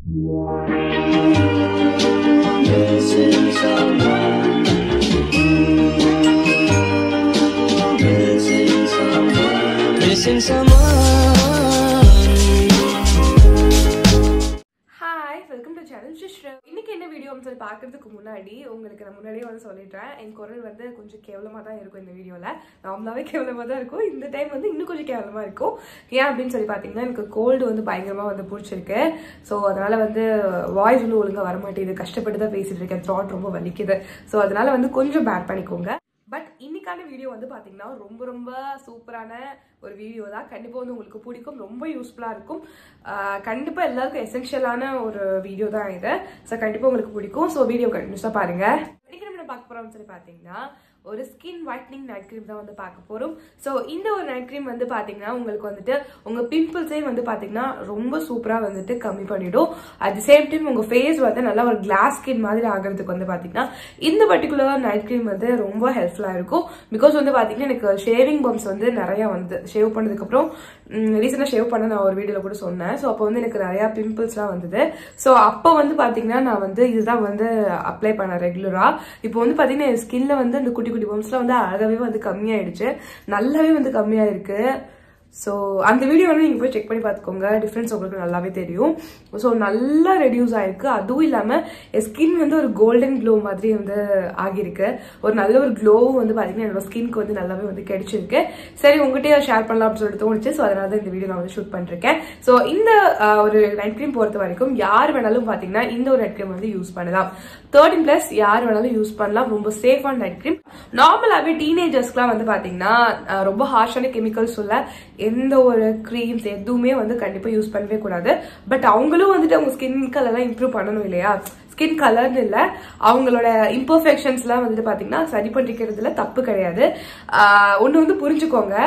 Missing someone. Missing someone. Missing someone. Hi welcome to channel sister இன்னைக்கு என்ன வீடியோன்னு சொல்லி பார்க்கறதுக்கு முன்னாடி உங்களுக்கு நான் முன்னாடியே வந்து சொல்லிடுறேன் என் குரல் வந்து கொஞ்சம் கேவலமாக தான் இருக்கும் இந்த வீடியோவில் நார்மலாகவே கேவலமாக தான் இருக்கும் இந்த டைம் வந்து இன்னும் கொஞ்சம் கேவலமாக இருக்கும் ஏன் அப்படின்னு சொல்லி பார்த்தீங்கன்னா எனக்கு கோல்டு வந்து பயங்கரமாக வந்து பிடிச்சிருக்கு ஸோ அதனால வந்து வாய்ஸ் வந்து ஒழுங்காக வரமாட்டேங்குது கஷ்டப்பட்டு தான் பேசிட்டு இருக்கேன் த்ராட் ரொம்ப வலிக்குது ஸோ அதனால வந்து கொஞ்சம் பேட் பண்ணிக்கோங்க பட் இன்னைக்கான வீடியோ வந்து பாத்தீங்கன்னா ரொம்ப ரொம்ப சூப்பரான ஒரு வீடியோ தான் கண்டிப்பா வந்து உங்களுக்கு பிடிக்கும் ரொம்ப யூஸ்ஃபுல்லா இருக்கும் ஆஹ் கண்டிப்பா எல்லாருக்கும் எசென்ஷியலான ஒரு வீடியோ தான் இது ஸோ கண்டிப்பா உங்களுக்கு பிடிக்கும் ஸோ வீடியோ கண்டினியூஸா பாருங்க இன்னைக்கு நம்ம என்ன பார்க்க போறோம்னு சொல்லி பாத்தீங்கன்னா ஒரு ஸ்கின் ஒயிட்னிங் நைட் க்ரீம் தான் வந்து பார்க்க போறோம் ஸோ இந்த ஒரு நைட் க்ரீம் வந்து பாத்தீங்கன்னா உங்களுக்கு வந்துட்டு உங்க பிம்பிள்ஸே வந்து பாத்தீங்கன்னா ரொம்ப சூப்பரா வந்துட்டு கம்மி பண்ணிடும் அட் தி சேம் டைம் உங்க ஃபேஸ் வந்து நல்லா ஒரு கிளாஸ் ஸ்கின் மாதிரி ஆகிறதுக்கு வந்து பாத்தீங்கன்னா இந்த பர்டிகுலர் நைட் க்ரீம் வந்து ரொம்ப ஹெல்ப்ஃபுல்லா இருக்கும் பிகாஸ் வந்து பாத்தீங்கன்னா எனக்கு ஷேவிங் பம்ப்ஸ் வந்து நிறைய வந்து ஷேவ் பண்ணதுக்கு அப்புறம் ரீசெண்டாக ஷேவ் பண்ண நான் ஒரு வீடியோல கூட சொன்னேன் ஸோ அப்போ வந்து எனக்கு நிறைய பிம்பிள்ஸ்லாம் வந்தது ஸோ அப்போ வந்து பாத்தீங்கன்னா நான் வந்து இதுதான் வந்து அப்ளை பண்ணேன் ரெகுலரா இப்போ வந்து பாத்தீங்கன்னா என் ஸ்கின்ல வந்து அந்த குட்டி குட்டி பம்ப்ஸ்லாம் வந்து அழகாவே வந்து கம்மியாயிடுச்சு நல்லாவே வந்து கம்மியாயிருக்கு ஸோ அந்த வீடியோ வந்து நீங்கள் போய் செக் பண்ணி பார்த்துக்கோங்க டிஃப்ரென்ஸ் உங்களுக்கு நல்லாவே தெரியும் ஸோ நல்லா ரெடியூஸ் ஆயிருக்கு அதுவும் இல்லாமல் என் ஸ்கின் வந்து ஒரு கோல்டன் க்ளோ மாதிரி வந்து ஆகியிருக்கு ஒரு நல்ல ஒரு க்ளோவும் வந்து பார்த்தீங்கன்னா என்னோட ஸ்கின்க்கு வந்து நல்லாவே வந்து கிடைச்சிருக்கு சரி உங்ககிட்டயே ஷேர் பண்ணலாம் அப்படின்னு சொல்லிட்டு தோணுச்சு ஸோ அதனால தான் இந்த வீடியோ நான் வந்து ஷூட் பண்ணிருக்கேன் ஸோ இந்த ஆஹ், ஒரு நைட் க்ரீம் பொறுத்த வரைக்கும் யார் வேணாலும் பார்த்தீங்கன்னா இந்த ஒரு நைட் க்ரீம் வந்து யூஸ் பண்ணலாம் தேர்ட்டின் பிளஸ் யார் வேணாலும் யூஸ் பண்ணலாம் ரொம்ப சேஃபான நைட் க்ரீம் நார்மலாகவே டீனேஜர்ஸ்க்குலாம் வந்து பார்த்தீங்கன்னா ஆஹ், ரொம்ப ஹார்ஷான கெமிக்கல்ஸ் உள்ள எந்த ஒரு க்ரீம்ஸ் எதுவுமே வந்து கண்டிப்பாக யூஸ் பண்ணவே கூடாது பட் அவங்களும் வந்துட்டு அவங்க ஸ்கின் கலர்லாம் இம்ப்ரூவ் பண்ணணும் இல்லையா ஸ்கின் கலர்னு இல்லை அவங்களோட இம்பர்ஃபெக்ஷன்ஸ்லாம் வந்துட்டு பார்த்தீங்கன்னா சரி பண்ணிக்கிறதுல தப்பு கிடையாது ஒன்று வந்து புரிஞ்சுக்கோங்க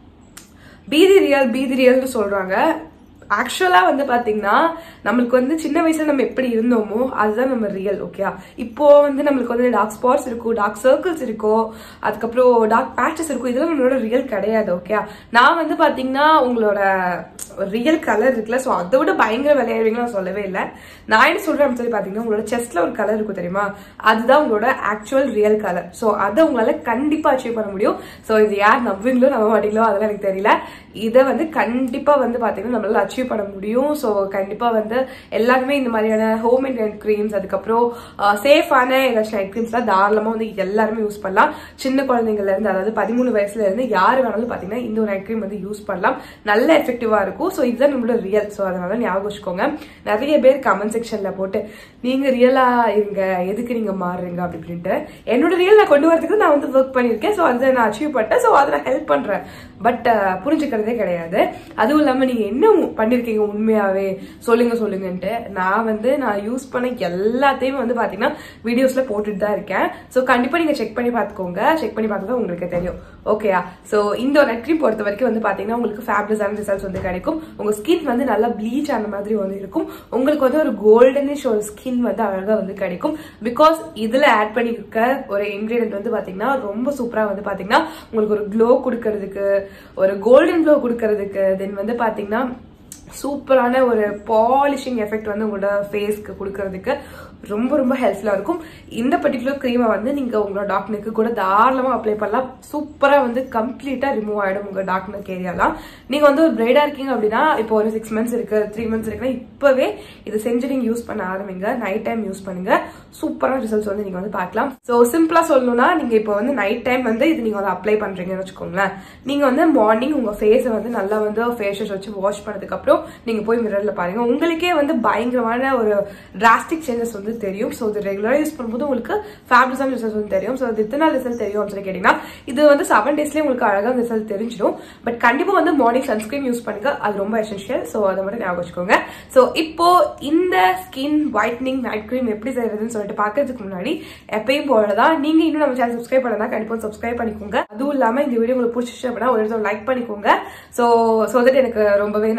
பீதி ரியல் பீதி ரியல்னு சொல்றாங்க ஆக்சுவலா வந்து பாத்தீங்கன்னா நம்மளுக்கு வந்து சின்ன வயசுல நம்ம எப்படி இருந்தோமோ அதுதான் நம்ம ரியல் ஓகே இப்போ வந்து நம்மளுக்கு வந்து டார்க் ஸ்பாட்ஸ் இருக்கும் டார்க் சர்க்கிள்ஸ் இருக்கும் அதுக்கப்புறம் டார்க் பேச்சஸ் இருக்கும் இதெல்லாம் நம்மளோட ரியல் கிடையாது ஓகே நான் வந்து பாத்தீங்கன்னா உங்களோட ரியல் கலர் இருக்குல்ல ஸோ அதை விட பயங்கர விளையாடுவீங்க நான் சொல்லவே இல்லை நான் என்ன சொல்றேன் அப்படின்னு சொல்லி பாத்தீங்கன்னா உங்களோட செஸ்ட்ல ஒரு கலர் இருக்கும் தெரியுமா அதுதான் உங்களோட ஆக்சுவல் ரியல் கலர் ஸோ அதை உங்களால கண்டிப்பா அச்சீவ் பண்ண முடியும் ஸோ இது யார் நம்புவீங்களோ நம்ப மாட்டீங்களோ அதெல்லாம் எனக்கு தெரியல இதை வந்து கண்டிப்பா வந்து பாத்தீங்கன்னா நம்மளால அச்சீவ் பண்ண முடியும் ஸோ கண்டிப்பா வந்து எல்லாருமே இந்த மாதிரியான ஹோம் மேட் நைட் க்ரீம்ஸ் அதுக்கப்புறம் சேஃபான ஏதாச்சும் நைட் க்ரீம்ஸ்லாம் தாராளமா வந்து எல்லாருமே யூஸ் பண்ணலாம் சின்ன குழந்தைங்கள்ல இருந்து அதாவது பதிமூணு வயசுல இருந்து யாரு வேணாலும் பாத்தீங்கன்னா இந்த ஒரு நைட் க்ரீம் வந்து யூஸ் பண்ணலாம் நல்ல எஃபெக்டிவா இருக்கும் ஸோ இதுதான் நம்மளோட ரியல் ஸோ அதனால ஞாபகம் வச்சுக்கோங்க நிறைய பேர் கமெண்ட் செக்ஷன்ல போட்டு நீங்க ரியலா இருங்க எதுக்கு நீங்க மாறுறீங்க அப்படி இப்படின்ட்டு என்னோட ரியல் நான் கொண்டு வரதுக்கு நான் வந்து ஒர்க் பண்ணியிருக்கேன் ஸோ அதை நான் அச்சீவ் பண்ணிட்டேன் ஸோ அதை நான் ஹெல்ப் பண்றேன் பட் புரிஞ்சுக்கிறதே கிடையாது அதுவும் இல்லாம நீங்க என்ன பண்ணிருக்கீங்க உண்மையாவே சொல்லுங்க சொல்லுங்கன்ட்டு நான் வந்து நான் யூஸ் பண்ண எல்லாத்தையும் வந்து பாத்தீங்கன்னா வீடியோஸ்ல போட்டுட்டு தான் இருக்கேன் ஸோ கண்டிப்பா நீங்க செக் பண்ணி பார்த்துக்கோங்க செக் பண்ணி பார்த்தா உங்களுக்கு தெரியும் ஓகேயா ஸோ இந்த நெட் க்ரீம் பொறுத்த வரைக்கும் வந்து பாத்தீங்கன்னா உங்களுக்கு ஃபேப்லஸான ரிசல்ட்ஸ் வந்து கிடைக்கும் உங்க ஸ்கின் வந்து நல்லா ப்ளீச் ஆன மாதிரி வந்து இருக்கும் உங்களுக்கு வந்து ஒரு கோல்டனிஷ் ஒரு ஸ்கின் வந்து அழகா வந்து கிடைக்கும் பிகாஸ் இதுல ஆட் பண்ணிருக்க ஒரு இன்கிரீடியன்ட் வந்து பாத்தீங்கன்னா ரொம்ப சூப்பரா வந்து பாத்தீங்கன்னா உங்களுக்கு ஒரு க்ளோ கொடுக்கறதுக்கு ஒரு கோல்டன் க்ளோ கொடுக்கறதுக்கு தென் வந்து பாத்தீங்கன்னா சூப்பரான ஒரு பாலிஷிங் எஃபெக்ட் வந்து உங்களோட ஃபேஸ்க்கு கொடுக்கறதுக்கு ரொம்ப ரொம்ப ஹெல்ப்ஃபுல்லாக இருக்கும் இந்த பர்டிகுலர் க்ரீமை வந்து நீங்கள் உங்களோட டாக்னருக்கு கூட தாராளமாக அப்ளை பண்ணலாம் சூப்பராக வந்து கம்ப்ளீட்டாக ரிமூவ் ஆகிடும் உங்கள் டாக்னக் ஏரியாலாம் நீங்கள் வந்து ஒரு பிரைடாக இருக்கீங்க அப்படின்னா இப்போ ஒரு சிக்ஸ் மந்த்ஸ் இருக்கு த்ரீ மந்த்ஸ் இருக்குன்னா இப்போவே இது செஞ்சு நீங்கள் யூஸ் பண்ண ஆரம்பிங்க நைட் டைம் யூஸ் பண்ணுங்க சூப்பரான ரிசல்ட்ஸ் வந்து நீங்கள் வந்து பார்க்கலாம் ஸோ சிம்பிளாக சொல்லணும்னா நீங்கள் இப்போ வந்து நைட் டைம் வந்து இது நீங்கள் வந்து அப்ளை பண்ணுறீங்கன்னு வச்சுக்கோங்களேன் நீங்கள் வந்து மார்னிங் உங்கள் ஃபேஸை வந்து நல்லா வந்து ஃபேஸ் வாஷ் வச்சு வாஷ் பண்ணதுக்கப்புறம் நீங்கள் போய் மிரரில் பாருங்க உங்களுக்கே வந்து பயங்கரமான ஒரு டிராஸ்டிக் சேஞ்சஸ் வந்து தெரியும் ஸோ இது ரெகுலராக யூஸ் பண்ணும்போது உங்களுக்கு ஃபேப்ரிஸான ரிசல்ட் வந்து தெரியும் ஸோ இது எத்தனை நாள் ரிசல்ட் தெரியும் அப்படின்னு சொல்லி கேட்டிங்கன்னா இது வந்து செவன் டேஸ்லேயே உங்களுக்கு அழகாக ரிசல்ட் தெரிஞ்சிடும் பட் கண்டிப்பாக வந்து மார்னிங் சன்ஸ்கிரீன் யூஸ் பண்ணுங்க அது ரொம்ப எசென்ஷியல் ஸோ அதை மட்டும் ஞாபகம் வச்சுக்கோங்க ஸோ இப்போ இந்த ஸ்கின் ஒயிட்னிங் நைட் க்ரீம் எப்படி செய்யறதுன்னு சொல்லிட்டு பார்க்கறதுக்கு முன்னாடி எப்பயும் போலதான் நீங்க இன்னும் நம்ம சேனல் சப்ஸ்கிரைப் பண்ணலாம் கண்டிப்பாக சப்ஸ்கிரைப் பண்ணிக்கோங்க அதுவும் இல்லாம இந்த வீடியோ உங்களுக்கு பிடிச்சிச்சு அப்படின்னா ஒரு லைக் பண்ணிக்கோங்க ஸோ ஸோ தட் எனக்கு ரொம்பவே நல்லா மோட்டிவேட்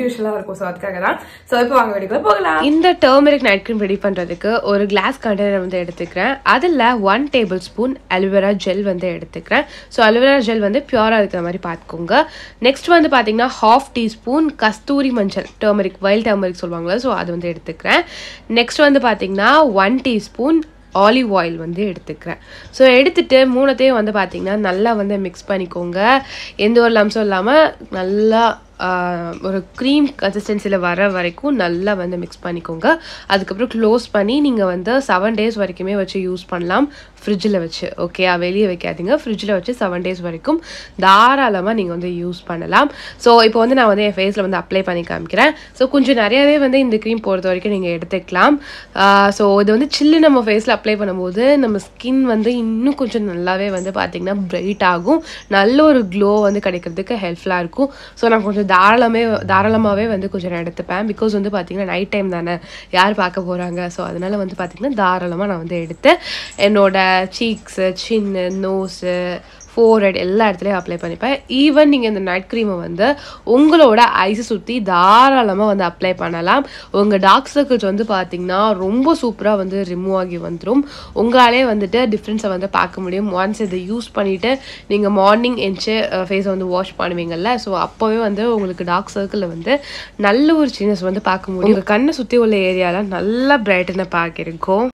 மோட்டிவேஷனலா இருக்கும் ஸோ அதுக்காக தான் ஸோ இப்போ வாங்க வீடியோக்குள்ள போகலாம் இந்த டர்மரிக் நைட் க்ரீம் ரெடி பண்ணுறதுக்கு ஒரு கிளாஸ் கண்டெய்னர் வந்து எடுத்துக்கிறேன் அதில் one tablespoon aloe vera gel வந்து எடுத்துக்கிறேன் ஸோ அலுவேரா ஜெல் வந்து பியூராக இருக்கிற மாதிரி பார்த்துக்கோங்க நெக்ஸ்ட் வந்து பார்த்தீங்கன்னா ஹாஃப் டீஸ்பூன் கஸ்தூரி மஞ்சள் டர்மரிக் வைல்ட் டர்மரிக் சொல்லுவாங்களே ஸோ அது வந்து எடுத்துக்கிறேன் நெக்ஸ்ட் வந்து பார்த்தீங்கன்னா ஒன் டீஸ்பூன் ஆலிவ் ஆயில் வந்து எடுத்துக்கிறேன் ஸோ எடுத்துட்டு மூணுத்தையும் வந்து பார்த்தீங்கன்னா நல்லா வந்து மிக்ஸ் பண்ணிக்கோங்க எந்த ஒரு லம்ஸும் இல்லாமல் நல்லா ஆஹ், ஒரு க்ரீம் கன்சிஸ்டன்சியில் வர வரைக்கும் நல்லா வந்து மிக்ஸ் பண்ணிக்கோங்க அதுக்கப்புறம் க்ளோஸ் பண்ணி நீங்கள் வந்து செவன் டேஸ் வரைக்குமே வச்சு யூஸ் பண்ணலாம் ஃப்ரிட்ஜில் வச்சு ஓகே வெளியே வைக்காதீங்க ஃப்ரிட்ஜில் வச்சு செவன் டேஸ் வரைக்கும் தாராளமாக நீங்கள் வந்து யூஸ் பண்ணலாம் ஸோ இப்போ வந்து நான் வந்து என் ஃபேஸில் வந்து அப்ளை பண்ணி காமிக்கிறேன் ஸோ கொஞ்சம் நிறையவே வந்து இந்த க்ரீம் பொறுத்த வரைக்கும் நீங்கள் எடுத்துக்கலாம் ஸோ இது வந்து சில்லு நம்ம ஃபேஸில் அப்ளை பண்ணும்போது நம்ம ஸ்கின் வந்து இன்னும் கொஞ்சம் நல்லாவே வந்து பார்த்திங்கன்னா பிரைட் ஆகும் நல்ல ஒரு க்ளோ வந்து கிடைக்கிறதுக்கு ஹெல்ப்ஃபுல்லாக இருக்கும் ஸோ நான் கொஞ்சம் தாராளமே தாராளமாகவே வந்து கொஞ்சம் நான் எடுத்துப்பேன் பிகாஸ் வந்து பார்த்திங்கன்னா நைட் டைம் தானே யார் பார்க்க போகிறாங்க ஸோ அதனால வந்து பார்த்திங்கன்னா தாராளமாக நான் வந்து எடுத்து என்னோட சீக்ஸு சின்னு நோஸு ஃபோர்ஹெட் எல்லா இடத்துலையும் அப்ளை பண்ணிப்பேன் ஈவன் நீங்கள் இந்த நைட் க்ரீமை வந்து உங்களோட ஐஸை சுற்றி தாராளமாக வந்து அப்ளை பண்ணலாம் உங்கள் டார்க் சர்க்கிள்ஸ் வந்து பார்த்தீங்கன்னா ரொம்ப சூப்பராக வந்து ரிமூவ் ஆகி வந்துடும் உங்களாலே வந்துட்டு டிஃப்ரென்ஸை வந்து பார்க்க முடியும் ஒன்ஸ் இதை யூஸ் பண்ணிவிட்டு நீங்கள் மார்னிங் எஞ்சி ஃபேஸை வந்து வாஷ் பண்ணுவீங்கல்ல ஸோ அப்போவே வந்து உங்களுக்கு டார்க் சர்க்கிளில் வந்து நல்ல ஒரு சேஞ்சஸ் வந்து பார்க்க முடியும் உங்கள் கண்ணை சுற்றி உள்ள ஏரியாவில் நல்லா பிரைட்டனை பார்க்கிருக்கும்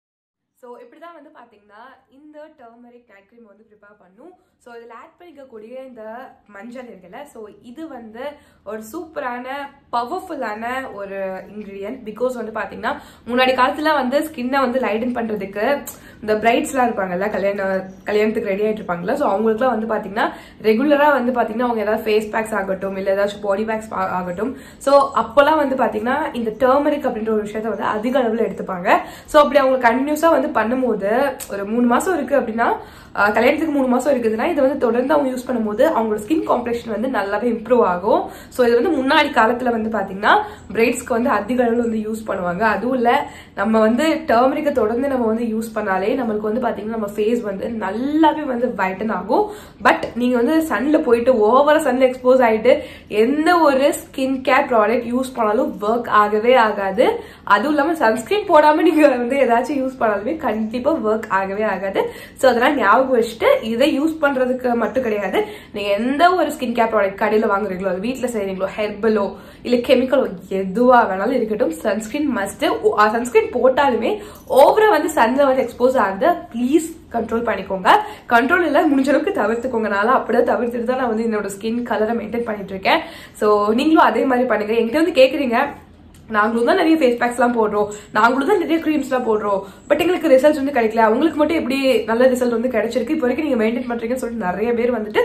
ஸோ இப்படி தான் வந்து பார்த்தீங்கன்னா இந்த டர்மரிக் நைட் க்ரீம் வந்து ப்ரிப்பேர் பண்ணும் ஸோ இதில் ஆட் பண்ணிக்கக்கூடிய இந்த மஞ்சள் இருக்குல்ல ஸோ இது வந்து ஒரு சூப்பரான பவர்ஃபுல்லான ஒரு இன்க்ரீடியன்ட் பிகாஸ் வந்து பார்த்தீங்கன்னா முன்னாடி காலத்தில் வந்து ஸ்கின்னை வந்து லைடன் பண்ணுறதுக்கு இந்த பிரைட்ஸ்லாம் இருப்பாங்கல்ல கல்யாண கல்யாணத்துக்கு ரெடி ஆகிட்டு இருப்பாங்கல்ல ஸோ அவங்களுக்குலாம் வந்து பார்த்தீங்கன்னா ரெகுலராக வந்து பார்த்தீங்கன்னா அவங்க ஏதாவது ஃபேஸ் பேக்ஸ் ஆகட்டும் இல்லை ஏதாச்சும் பாடி பேக்ஸ் ஆகட்டும் ஸோ அப்போல்லாம் வந்து பார்த்தீங்கன்னா இந்த டர்மரிக் அப்படின்ற ஒரு விஷயத்த வந்து அதிக அளவில் எடுத்துப்பாங்க ஸோ அப்படி அவங்க கண்டினியூஸாக வந்து பண்ணும்போது ஒரு மூணு மாதம் இருக்குது அப்படின்னா ஆஹ் கல்யாணத்துக்கு மூணு மாசம் இருக்குதுன்னா இதை வந்து தொடர்ந்து அவங்க யூஸ் பண்ணும்போது அவங்களோட ஸ்கின் காம்ப்ளெக்ஷன் வந்து நல்லாவே இம்ப்ரூவ் ஆகும் ஸோ இது வந்து முன்னாடி காலத்துல வந்து பாத்தீங்கன்னா பிரைட்ஸ்க்கு வந்து அதிக அளவில் வந்து யூஸ் பண்ணுவாங்க அதுவும் இல்ல நம்ம வந்து டர்மரிக்கை தொடர்ந்து நம்ம வந்து யூஸ் பண்ணாலே நம்மளுக்கு வந்து பாத்தீங்கன்னா நம்ம ஃபேஸ் வந்து நல்லாவே வந்து வைட்டன் ஆகும் பட் நீங்க வந்து சன்ல போயிட்டு ஓவரா சன்ல எக்ஸ்போஸ் ஆயிட்டு எந்த ஒரு ஸ்கின் கேர் ப்ராடக்ட் யூஸ் பண்ணாலும் ஒர்க் ஆகவே ஆகாது அதுவும் இல்லாம சன்ஸ்கிரீன் போடாம நீங்க வந்து ஏதாச்சும் யூஸ் பண்ணாலுமே கண்டிப்பா ஒர்க் ஆகவே ஆகாது ஸோ அதெல்லாம் ஞாபகம் வச்சுட்டு இதை யூஸ் பண்றதுக்கு மட்டும் கிடையாது நீங்க எந்த ஒரு ஸ்கின் கேர் ப்ராடக்ட் கடையில வாங்குறீங்களோ அது வீட்ல செய்றீங்களோ ஹெர்பலோ இல்ல கெமிக்கலோ எதுவா வேணாலும் இருக்கட்டும் சன்ஸ்கிரீன் மஸ்ட் சன்ஸ்கிரீன் போட்டாலுமே ஓவரா வந்து சன்ல வந்து எக்ஸ்போஸ் ஆகுது ப்ளீஸ் கண்ட்ரோல் பண்ணிக்கோங்க கண்ட்ரோல் இல்ல முடிஞ்ச அளவுக்கு தவிர்த்துக்கோங்க நான் அப்படியே தவிர்த்துட்டு தான் நான் வந்து என்னோட ஸ்கின் கலரை மெயின்டைன் பண்ணிட்டு இருக்கேன் ஸோ நீங்களும் அதே மாதிரி பண்ணுங்க என்கிட்ட வந்து கேக்குறீங்க நாங்களும் தான் நிறைய ஃபேஸ் பேக்ஸ்லாம் போடுறோம் நாங்களும் தான் நிறைய க்ரீம்ஸ்லாம் போடுறோம் பட் எங்களுக்கு ரிசல்ட்ஸ் வந்து கிடைக்கல உங்களுக்கு மட்டும் எப்படி நல்ல ரிசல்ட் வந்து கிடைச்சிருக்கு இப்போ வரைக்கும் நீங்க மெயின்டைன் பண்றீங்கன்னு சொல்லிட்டு நிறைய பேர் வந்துட்டு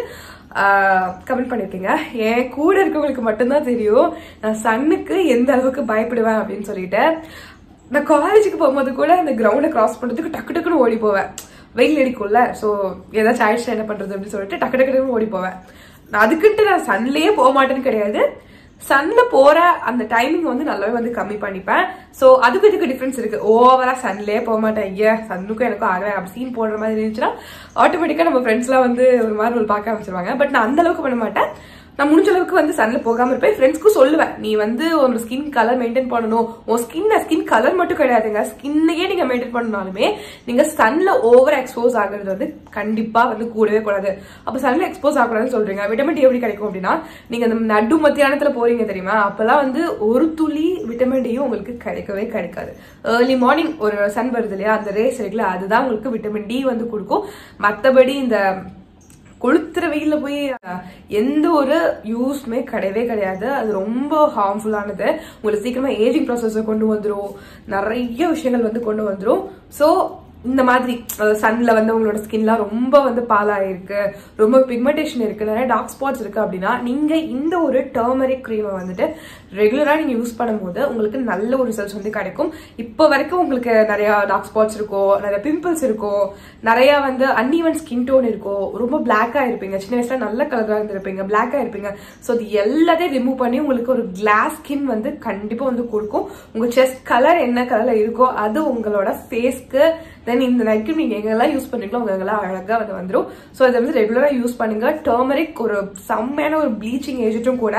கமெண்ட் பண்ணிருக்கீங்க என் கூட இருக்கவங்களுக்கு மட்டும்தான் தெரியும் நான் சன்னுக்கு எந்த அளவுக்கு பயப்படுவேன் அப்படின்னு சொல்லிட்டு நான் காலேஜுக்கு போகும்போது கூட அந்த கிரவுண்டை கிராஸ் பண்றதுக்கு டக்கு டக்குன்னு ஓடி போவேன் வெயில் அடிக்கும்ல ஸோ ஏதாச்சும் ஆயிடுச்சு என்ன பண்றது அப்படின்னு சொல்லிட்டு டக்கு டக்கு டக்குன்னு ஓடி போவேன் நான் அதுக்குன்ட்டு நான் சன்லயே போக மாட்டேன்னு கிடையாது சன்ல போற அந்த டைமிங் வந்து நல்லாவே வந்து கம்மி பண்ணிப்பேன் சோ அதுக்கு இதுக்கு டிஃபரன்ஸ் இருக்கு ஓவரா சன்லயே போக மாட்டேன் ஐயா சன்னுக்கும் எனக்கும் ஆகவே அப்படி சீன் போடுற மாதிரி இருந்துச்சுன்னா ஆட்டோமேட்டிக்கா நம்ம ஃப்ரெண்ட்ஸ்லாம் வந்து ஒரு மாதிரி ஒரு பார்க்க ஆரம்பிச்சிருவாங்க பட் நான் அந்த அளவுக்கு பண்ண மாட்டேன் நான் முடிஞ்ச அளவுக்கு வந்து சன்ல போகாம இருப்பேன் ஃப்ரெண்ட்ஸ்க்கும் சொல்லுவேன் நீ வந்து உன்னோட ஸ்கின் கலர் மெயின்டைன் பண்ணணும் உன் ஸ்கின் ஸ்கின் கலர் மட்டும் கிடையாதுங்க ஸ்கின்னையே நீங்க மெயின்டைன் பண்ணாலுமே நீங்க சன்ல ஓவர் எக்ஸ்போஸ் ஆகுறது வந்து கண்டிப்பா வந்து கூடவே கூடாது அப்ப சன்ல எக்ஸ்போஸ் ஆகக்கூடாதுன்னு சொல்றீங்க விட்டமின் டி எப்படி கிடைக்கும் அப்படின்னா நீங்க அந்த நடு மத்தியானத்துல போறீங்க தெரியுமா அப்பெல்லாம் வந்து ஒரு துளி விட்டமின் டியும் உங்களுக்கு கிடைக்கவே கிடைக்காது ஏர்லி மார்னிங் ஒரு சன் வருது இல்லையா அந்த ரேஸ் இருக்குல்ல அதுதான் உங்களுக்கு விட்டமின் டி வந்து கொடுக்கும் மத்தபடி இந்த கொளுத்துற வெயில்ல போய் அஹ், எந்த ஒரு யூஸ்மே கிடையவே கிடையாது அது ரொம்ப ஹார்ம்ஃபுல்லானது உங்களுக்கு சீக்கிரமா ஏஜிங் ப்ராசஸை கொண்டு வந்துரும் நிறைய விஷயங்கள் வந்து கொண்டு வந்துரும் ஸோ இந்த மாதிரி சன்ல வந்து உங்களோட ஸ்கின்லாம் ரொம்ப வந்து பாலாயிருக்கு ரொம்ப பிக்மெண்டேஷன் இருக்கு நிறைய டார்க் ஸ்பாட்ஸ் இருக்கு அப்படின்னா நீங்க இந்த ஒரு டர்மரிக் க்ரீமை வந்துட்டு ரெகுலரா நீங்க யூஸ் பண்ணும்போது உங்களுக்கு நல்ல ஒரு ரிசல்ட்ஸ் வந்து கிடைக்கும் இப்போ வரைக்கும் உங்களுக்கு நிறைய டார்க் ஸ்பாட்ஸ் இருக்கும் நிறைய பிம்பிள்ஸ் இருக்கும் நிறைய வந்து அன்இவன் ஸ்கின் டோன் இருக்கும் ரொம்ப பிளாக்கா இருப்பீங்க சின்ன வயசுல நல்ல கலரா இருந்திருப்பீங்க பிளாக்கா இருப்பீங்க ஸோ இது எல்லாத்தையும் ரிமூவ் பண்ணி உங்களுக்கு ஒரு கிளாஸ் ஸ்கின் வந்து கண்டிப்பா வந்து கொடுக்கும் உங்க செஸ்ட் கலர் என்ன கலர்ல இருக்கோ அது உங்களோட ஃபேஸ்க்கு தென் இந்த நைட் நீங்க எங்கெல்லாம் யூஸ் பண்றீங்களோ உங்க எங்கெல்லாம் அழகா வந்து வந்துடும் ஸோ இதை வந்து ரெகுலரா யூஸ் பண்ணுங்க டர்மரிக் ஒரு செம்மையான ஒரு ப்ளீச்சிங் ஏஜென்ட்டும் கூட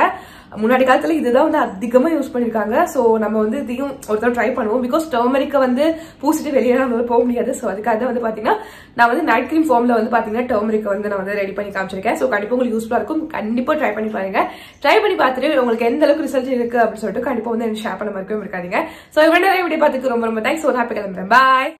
முன்னாடி காலத்துல இதுதான் வந்து அதிகமா யூஸ் பண்ணிருக்காங்க ஸோ நம்ம வந்து இதையும் ஒருத்தர் ட்ரை பண்ணுவோம் பிகாஸ் டர்மரிக்கை வந்து பூசிட்டு வெளியே நம்மளால போக முடியாது ஸோ அதுக்காக தான் வந்து பாத்தீங்கன்னா நான் வந்து நைட் கிரீம் ஃபார்ம்ல வந்து பாத்தீங்கன்னா டர்மரிக்கை வந்து நான் வந்து ரெடி பண்ணி காமிச்சிருக்கேன் ஸோ கண்டிப்பா உங்களுக்கு யூஸ்ஃபுல்லா இருக்கும் கண்டிப்பா ட்ரை பண்ணி பாருங்க ட்ரை பண்ணி பார்த்துட்டு உங்களுக்கு எந்த அளவுக்கு ரிசல்ட் இருக்கு அப்படின்னு சொல்லிட்டு கண்டிப்பா வந்து எனக்கு ஷேர் பண்ண மறக்கவே இருக்காதீங்க ஸோ இவ்வளவு நேரம் வீடியோ பார்த்துக்கு ரொம்ப ரொம்ப தேங்க்ஸ் ஒரு ஹாப்பி கிளம்புறேன் பாய்